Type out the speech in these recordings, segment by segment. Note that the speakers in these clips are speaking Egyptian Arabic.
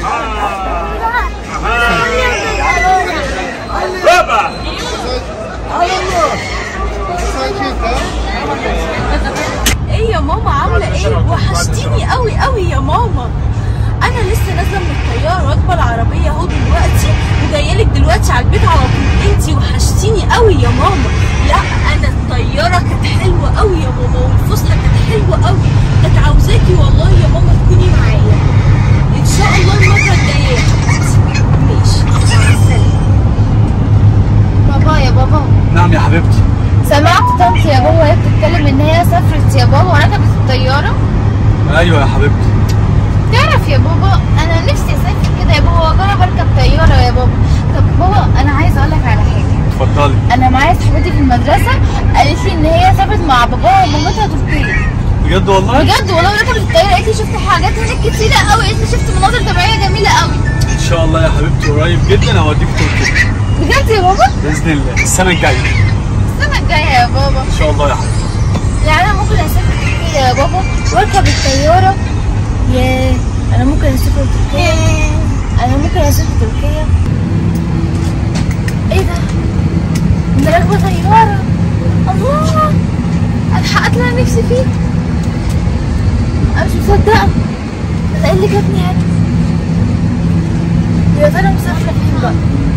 بابا ايه يا ماما عامله ايه وحشتيني قوي قوي يا ماما انا لسه نازله من الطياره راكبه العربيه اهو دلوقتي وجايه لك دلوقتي على البيت على طول انتي وحشتيني قوي يا ماما لا انا الطياره كانت حلوه قوي يا ماما والفسحه كانت حلوه قوي كانت عاوزاكي والله يا ماما تكوني معايا ان شاء الله المره الجايه يا حبيبتي ماشي مع السلامه بابا يا بابا نعم يا حبيبتي سمعت طنط يا بابا وهي بتتكلم ان هي سافرت يا بابا وركبت الطياره ايوه يا حبيبتي تعرف يا بابا انا نفسي اسافر كده يا بابا واجرب اركب طياره يا بابا طب بابا انا عايزه اقول لك على حاجه اتفضلي انا معايا صاحبتي في المدرسه قالت لي ان هي سافرت مع باباها ومامتها تركيا بجد والله بجد والله ركبت الطياره قالت لي شفت حاجات هناك كتيره قوي قالت لي شفت مناظر طبيعيه جميله قوي ان شاء الله يا حبيبتي قريب جدا هوديك تركيا بجد يا بابا باذن الله السنه الجايه السنه الجايه يا بابا ان شاء الله يا حبيبتي يعني انا ممكن اسافر تركيا يا بابا واركب الطياره ياه انا ممكن اسافر تركيا انا ممكن اسافر تركيا ايه ده ده راكبه طياره الله انا حققت اللي انا نفسي فيه انا مش مصدقه ده ايه اللي جابني هنا يا ترى مسافره فين بقى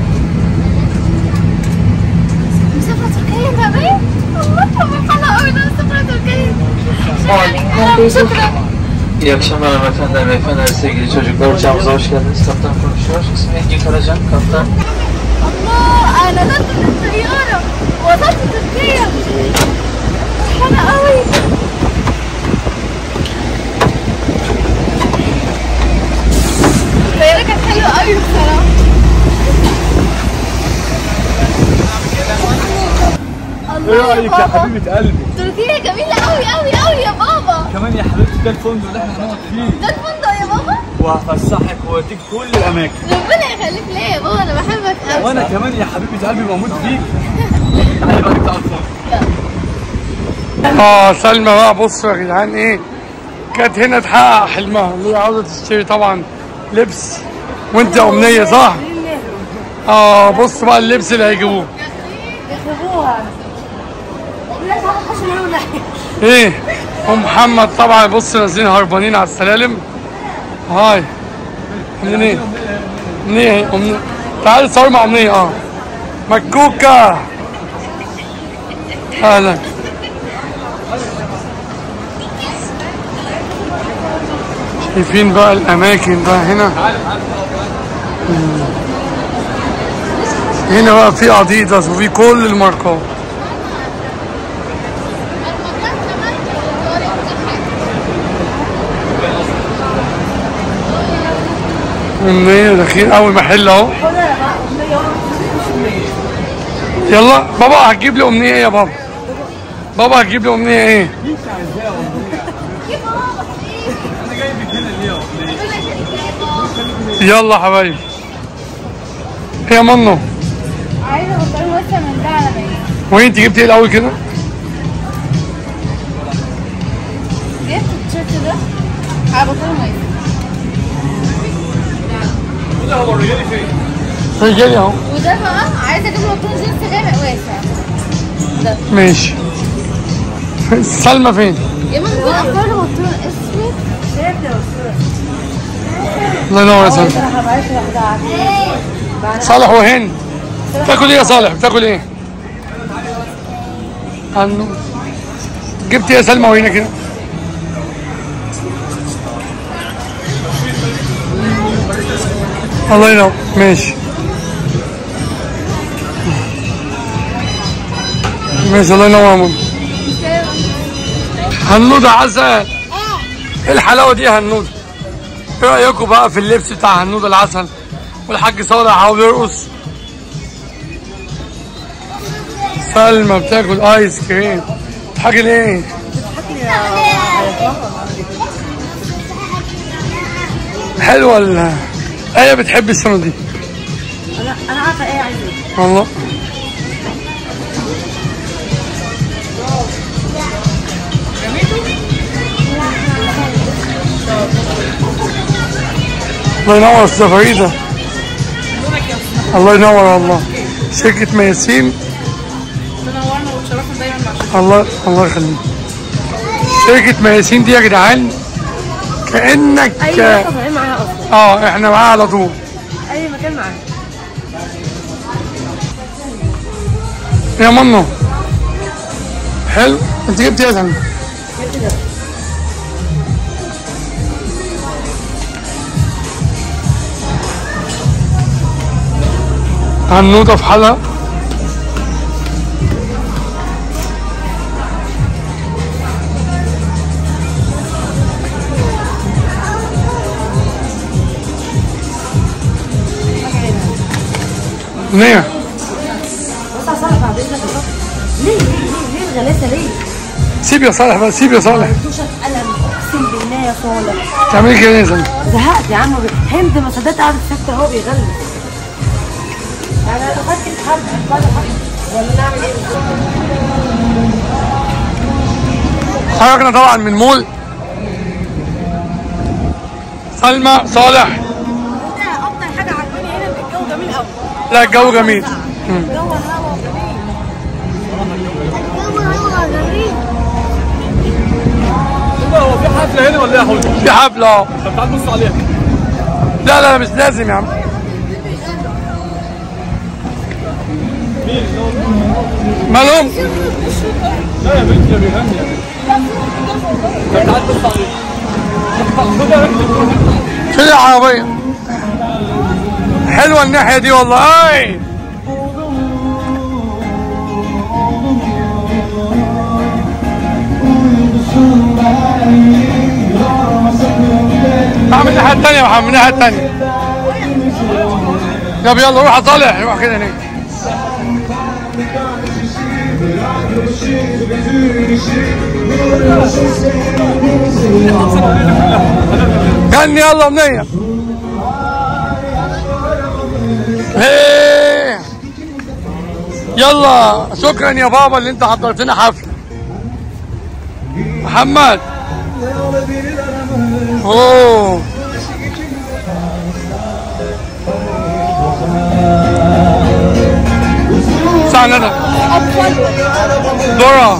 مسافره تركيا بقى باين الله فرحانه قوي ان انا مسافره تركيا شكرا شكرا İyi akşamlar hanımefendiler, beyefendiler, sevgili çocuklar. Uçağımıza hoş geldiniz. Kaptan konuşuyor. İsmi Engin Karacan. Kaptan الله انا نزلت الطياره وصلت تركيا فرحانه قوي الطياره كانت حلوه قوي بصراحه ايه الله رايك يا حبيبه قلبي تركيا جميله قوي قوي قوي يا بابا كمان يا حبيبتي ده الفندق اللي احنا هنقعد فيه ده الفندق يا بابا وهفسحك وهوديك كل الاماكن ربنا يخليك ليا يا بابا انا بحبك قوي وانا كمان يا حبيبه قلبي موجود فيك تعالي بقى نطلع الفندق اه سلمى بقى بصوا يا جدعان ايه كانت هنا تحقق حلمها اللي هي عاوزه تشتري طبعا لبس وانت امنيه صح؟ اه بصوا بقى اللبس اللي هيجيبوه ايه ومحمد طبعا بص نازلين هربانين على السلالم هاي امنيه ايه؟ امنيه ايه؟ امنيه تعالي تصور مع امنيه اه مكوكه اهلا شايفين بقى الاماكن بقى هنا مم. هنا بقى في اديداس وفي كل الماركات امنية داخلين اول محل اهو يلا بابا هتجيب لي امنية ايه يا بابا بابا هتجيب لي امنية ايه يلا حبايبي يا منو عايزه بطل وسع من ده على بعيد وانت جبت ايه الاول كده جبت التيشيرت ده على بطل ميه رجالي اهو وده بقى عايزه اجيب له بطل جينز غامق واسع ماشي سلمى فين يا ماما دول اختار له بطل اسود الله ينور يا سلمى صالح وهند بتاكل ايه يا صالح بتاكل ايه عنو جبت ايه يا سلمى وهنا كده الله ينور ماشي ماشي الله ينور يا ماما هنودة عسل ايه الحلاوة دي يا هنودة ايه رأيكم بقى في اللبس بتاع هنودة العسل والحاج صالح عاوز يرقص سلمى بتاكل ايس كريم بتحكي ليه؟ حلوة ال ايه بتحب السنة دي؟ انا انا عارفه ايه عايزه والله الله ينور يا استاذه فريده الله ينور والله شركه مياسين تنورنا وتشرفنا دايما مع شركة الله الله يخليك شركه مياسين دي يا جدعان كانك اي مكان طالعين معاها اصلا اه احنا معاها على طول اي مكان معاها يا منو حلو انت جبت ايه يا سلمى؟ هنوضه في حالها نيه ليه ليه ليه ليه الغلاسه ليه؟ سيب يا صالح بقى سيب يا صالح دوشة قلم اقسم بالله يا صالح تعملي كده ليه يا سلمى؟ زهقت يا عم هند ما صدقت قعدت ساكته اهو بيغني انا دخلت اتحب ولا نعمل ايه خرجنا طبعا من مول سلمى صالح ده اكتر حاجه عجباني هنا ان الجو جميل قوي لا الجو جميل الجو هوا جميل الجو هوا جميل هو في حفله هنا ولا ايه يا حوده؟ في حفله اه طب تعال بص عليها لا لا مش لازم يا عم مالهم لا يا بنتي ده بيغني يا بنتي طب تعال بص عليها خدها ركز فين العربية حلوة الناحية دي والله اي اعمل الناحية التانية يا محمد من الناحية التانية طب يلا روح يا صالح روح كده هناك غني يلا منية ايه يلا شكرا يا بابا اللي انت حضرت لنا حفله محمد اوه ساعة ندى دورة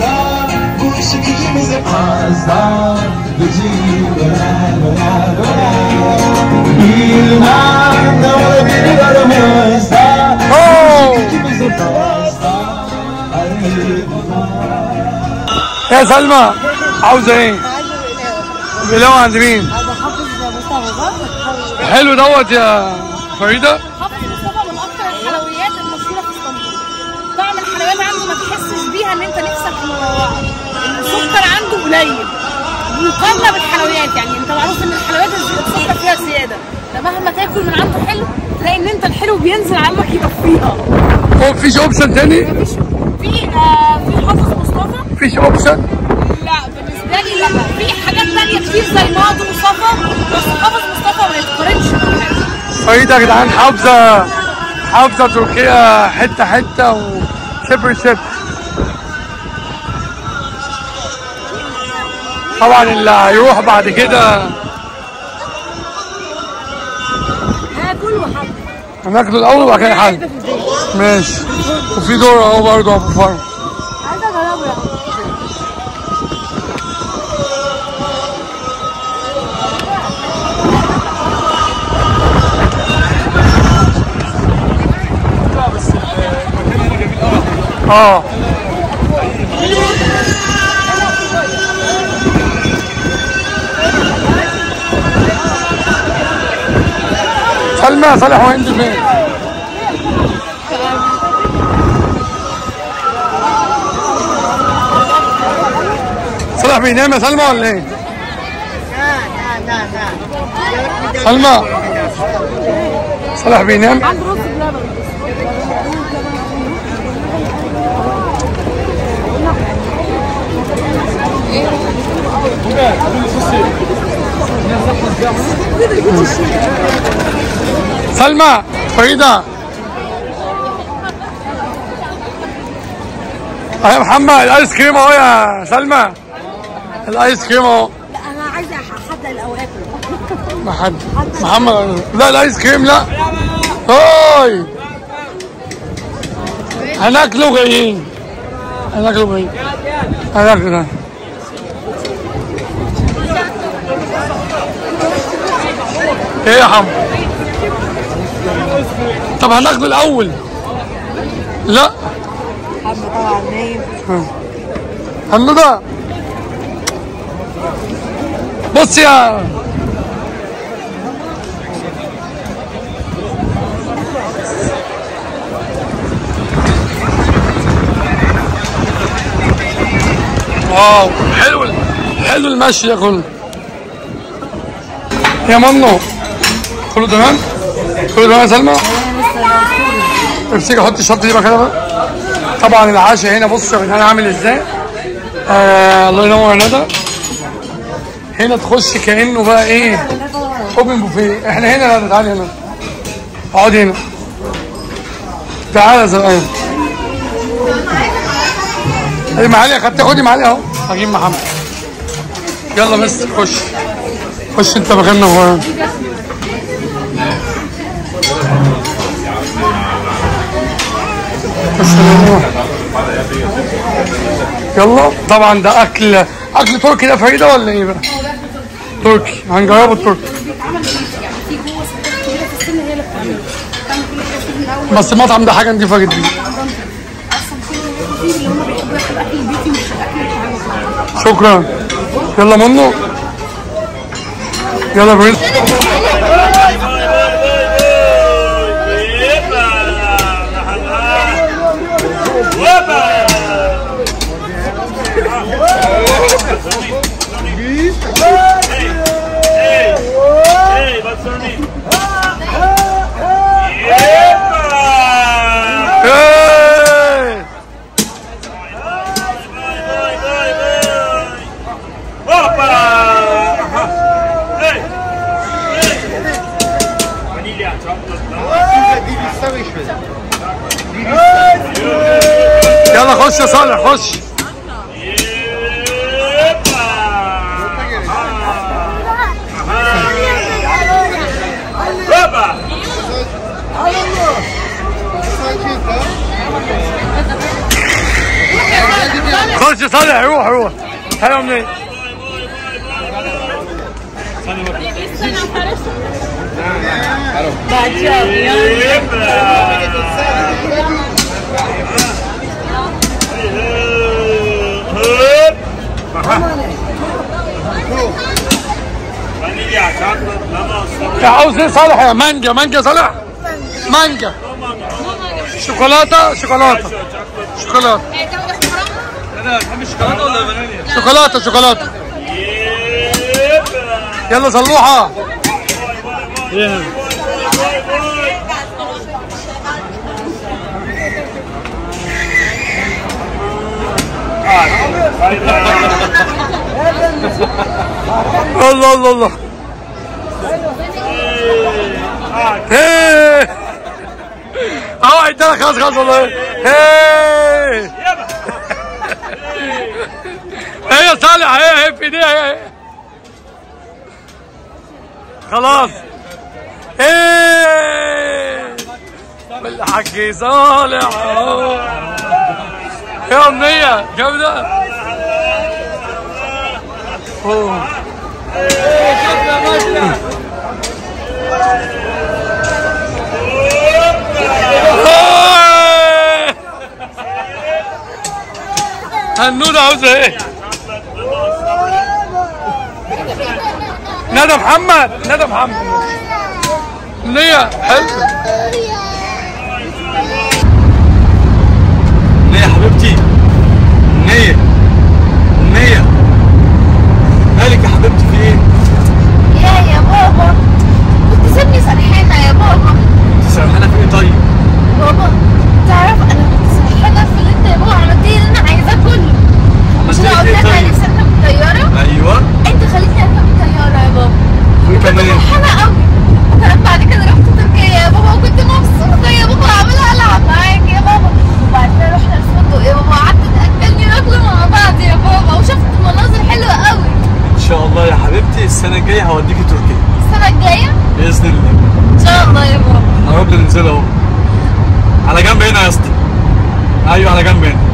اوه يا سلمى عاوزة ايه؟ بلاوة عند مين؟ حافظ مصطفى حلو دوت يا فريدة حافظ مصطفى من اكتر الحلويات المشهوره في اسطنبول طعم الحلويات عنده ما تحسش بيها ان انت نفسك منوعه السكر عنده قليل مقارنه بالحلويات يعني انت معروف ان الحلويات السكر فيها زياده ده مهما تاكل من عنده حلو تلاقي ان انت الحلو بينزل عندك يطفيها هو مفيش اوبشن تاني؟ مفيش في آه في حافظ مصطفى مفيش اوبشن؟ لا بالنسبه لي لا في حاجات تانية كتير زي ماضي وصفا بس حافظ مصطفى ما يتقارنش بحاجه فريدة يا جدعان حافظة حافظة تركيا حتة حتة وشبر شبر طبعا اللي هيروح بعد كده هاكل وحب هناكله الأول وبعد كده نحل ماشي وفي دور اهو برضه أبو فرن عايزه اجربه يا عم اه سلمى صالح وهند فين؟ صالح بينام يا سلمى ولا ايه؟ سلمى صالح بينام؟ سلمى فريدة يا محمد الايس كريم اهو يا سلمى الايس كريم اهو لا انا عايزه احدق الاول اكل ما حد محمد لا الايس كريم لا هاي هناكله جايين هناكله جايين هناكله ايه يا حمو طب هناخده الاول لا طبعا نايم حموده بص يا واو حلو حلو المشي يا كله يا منو كله تمام كله تمام يا سلمى امسكي حطي الشنطه دي بقى كده بقى طبعا العشاء هنا بص يا جدعان عامل ازاي آه الله ينور يا ندى هنا تخش كانه بقى ايه اوبن بوفيه احنا هنا يا ندى تعالي هنا اقعد هنا تعالى يا زلمه ايه معالي خدت خدي معالي اهو هجيب محمد يلا بس خش خش انت مكاننا هو بس نروح. يلا طبعا ده اكل اكل تركي ده فريده ولا ايه بقى؟ تركي هنجربه التركي بس المطعم ده حاجه نضيفه جدا شكرا يلا منو يلا برنس ايه يلا خش يا صالح خش خش يا صالح روح روح حلو منين يا عاوز ايه صالح يا مانجا مانجا صالح مانجا شوكولاته شوكولاته شوكولاته انا تحب الشوكولاته ولا الفانيليا؟ شوكولاته شوكولاته يلا صلوحه الله الله الله ايه اهو عندنا خلاص خلاص والله ايه ايه يا صالح ايه ايه في ايديها ايه خلاص ايه بالحكي صالح أهو. يا امنيه جامده أوه. إيه. هنودة عاوزة ايه؟ ندى محمد ندى محمد نية حلو نية يا حبيبتي نية نية مالك يا حبيبتي في ايه؟ يا يا بابا كنت سيبني سرحانة يا بابا سرحانة في ايه طيب؟ بابا تعرف انا كنت سرحانة في اللي انت يا بابا عملت لي اللي انا عايزاه كله مش انا قلت لك انا نفسي اركب الطيارة ايوه انت خليتني اركب الطيارة يا بابا وإيه كنت كمان؟ فرحانة قوي وكمان بعد كده رحت تركيا يا بابا وكنت مبسوطة يا بابا عمالة العب معاك يا بابا وبعدين رحنا الفندق يا بابا وقعدت تاكلني ناكل مع بعض يا بابا وشفت مناظر حلوة قوي ان شاء الله يا حبيبتي السنة الجاية هوديكي تركيا السنة نزل اهو على جنب هنا يا اسطى ايوه على جنب هنا